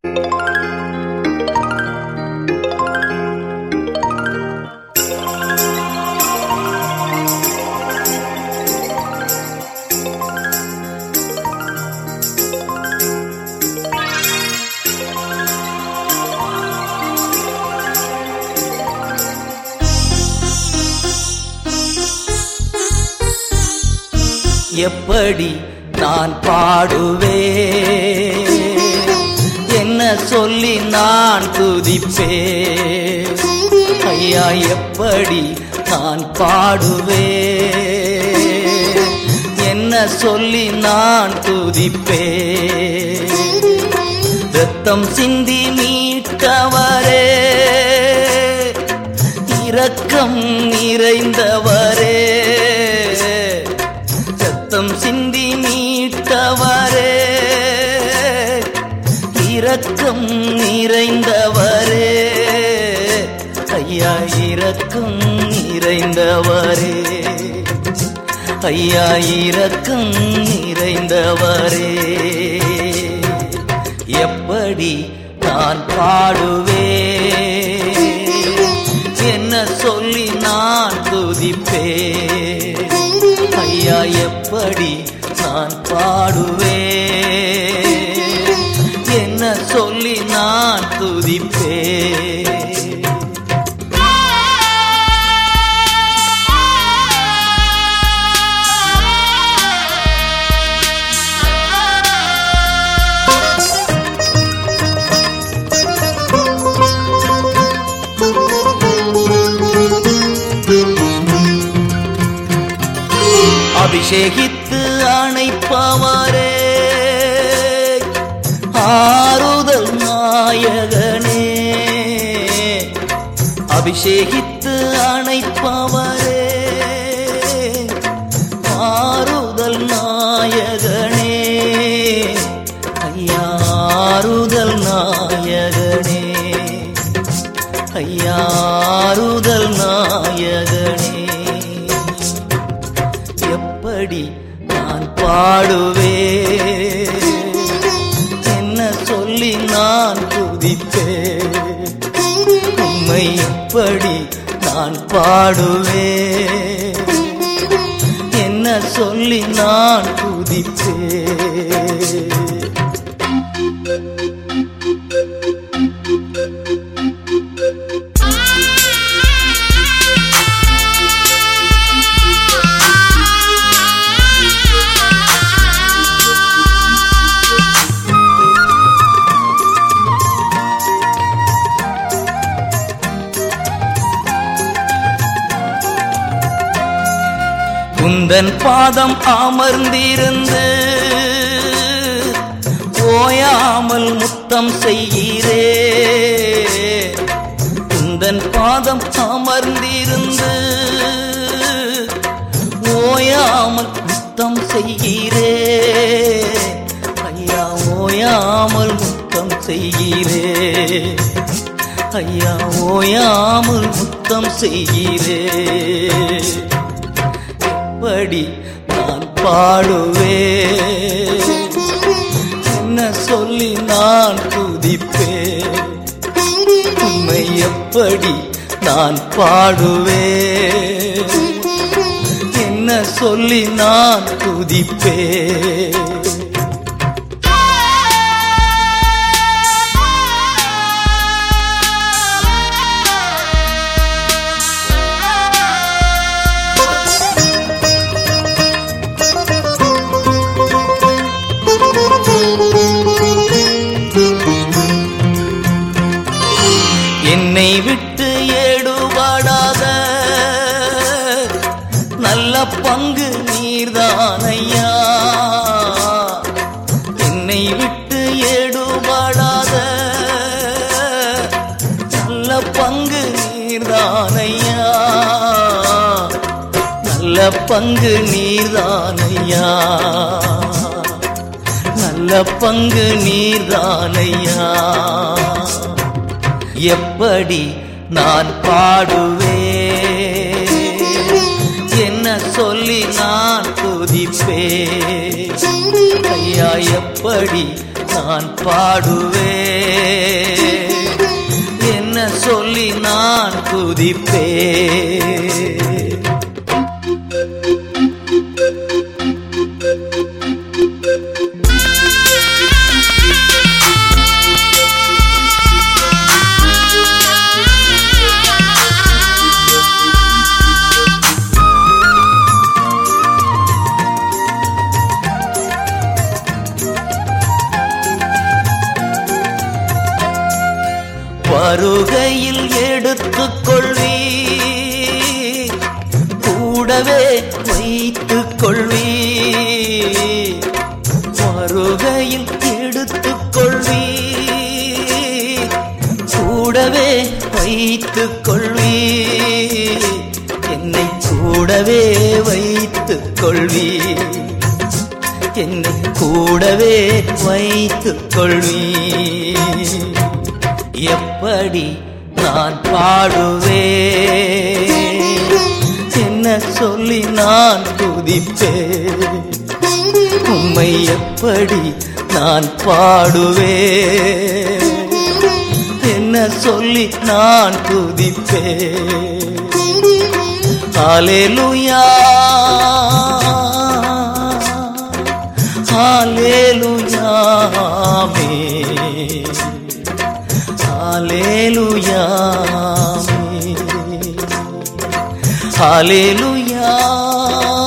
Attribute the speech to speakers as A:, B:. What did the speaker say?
A: எப்படி நான் பாடுவேன் என்ன சொல்லி நான் துதிப்பேன் ஐயா எப்படி நான் பாடுவேன் என்ன சொல்லி நான் துதிப்பேன் ரத்தம் சிந்தி மீட்டவரே இரக்கம் நிறைந்தவரே ரத்தம் சிந்தி மீட்டவரே இரக்கம் நிறைந்தவரே ஐயா இரக்கம் நிறைந்தவரே ஐயா இரக்கம் நிறைந்தவரே எப்படி நான் பாடுவேன் என்ன சொல்லி நான் துதிப்பேன் ஐயா எப்படி நான் பாடுவேன் என்ன சொல்லி நான் துதிப்பேன் அபிஷேகித்து அணைப்பவரே ஆறுதல் நாயகனே அபிஷேகித்து அணைப்பவரே ஆறுதல் நாயகனே ஐயா ஆறுதல் நாயகனே ஐயா ஆறுதல் நாயகனே எப்படி நான் பாடுவேன் என்ன சொல்லி நான் துதிப்பேன் உம்மை எப்படி நான் பாடுவேன் என்ன சொல்லி நான் துதிப்பேன் குந்தன் பாதம் அமர்ந்திருந்து ஓயாமல் முத்தம் செய்கிறே குந்தன் பாதம் அமர்ந்திருந்து ஓயாமல் முத்தம் செய்கிறே ஐயா ஓயாமல் முத்தம் செய்கிறே ஐயா ஓயாமல் முத்தம் செய்கிறே எப்படி நான் பாடுவேன் என்ன சொல்லி நான் துதிப்பேன் உண்மை எப்படி நான் பாடுவேன் என்ன சொல்லி நான் துதிப்பேன் என்னை விட்டு ஏடுபடாத நல்ல பங்கு நீர்தானையா என்னை விட்டு ஏடுபடாத நல்ல பங்கு நீர்தானையா நல்ல பங்கு நீர்தானையா நல்ல பங்கு நீர்தானையா எப்படி நான் பாடுவேன் என்ன சொல்லி நான் துதிப்பேன் ஐயா எப்படி நான் பாடுவேன் துதிப்பே வருகையில் எடுத்துக் கொள்வீ கூடவே வைத்துக் கொள்வீ வருகையில் எடுத்துக் கொள்வீ கூடவே வைத்துக் கொள்வீ என்னை கூடவே வைத்துக் கொள்வீ என்னை கூடவே வைத்துக் கொள்வீ எப்படி நான் பாடுவே என்ன சொல்லி நான் துதிப்பே உம்மை எப்படி நான் பாடுவே என்ன சொல்லி நான் துதிப்பே ஹalleluya ஹalleluya ஆமென் ஹalleluya ஹalleluya